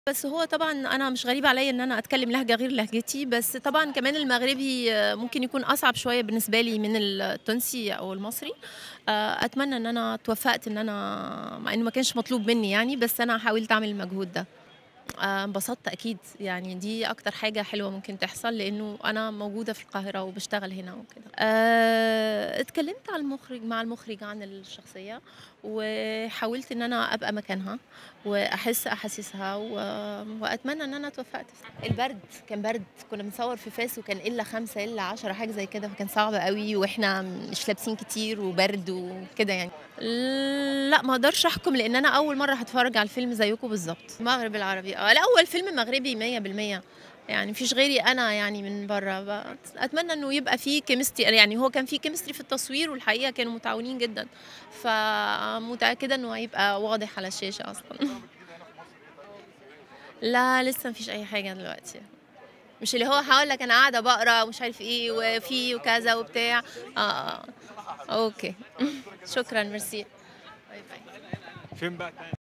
بس هو طبعًا أنا مش غريب عليّا إن أنا أتكلّم لهجة غير لهجتي، بس طبعًا كمان المغربي ممكن يكون أصعب شوية بالنسبة لي من التونسي أو المصري، آآ أتمنى إن أنا اتوفّقت إن أنا مع إنه ما كانش مطلوب منّي يعني، بس أنا حاولت أعمل المجهود ده. آآ انبسطت أكيد، يعني دي أكتر حاجة حلوة ممكن تحصل، لإنه أنا موجودة في القاهرة وباشتغل هنا وكده. آآ اتكلّمت على المُخرج مع المُخرج عن الشخصية، وحاولت إن أنا أبقى مكانها، وأحس أحاسيسها و وأتمنى إن أنا اتوفّقت. البرد، كان برد، كُنّا بنصوّر في فاس وكان -5 -10 حاجة زي كده، فكان صعب أوي وإحنا مش لابسين كتير وبرد وكده يعني. لأ ما أقدرش أحكُم لإن أنا أول مرّة هاتفرّج على الفيلم زيّكم بالضبط. المغرب العربي آه، لأ هو الفيلم مغربي 100% يعني ما فيش غيري أنا يعني من برّه ب أتمنى إنه يبقى في chemistry يعني هو كان في chemistry في التصوير والحقيقة كانوا متعاونين جدًا، فمتأكدة إنه هيبقى واضح على الشاشة أصلًا. لا لسه ما فيش أي حاجة دلوقتي. مش اللي هو هاقول لك أنا قاعدة باقرا ومش عارف إيه وفي وكذا وبتاع، آه، آه. أوكي. شكرًا، ميرسي. باي، باي. فين بقى تاني؟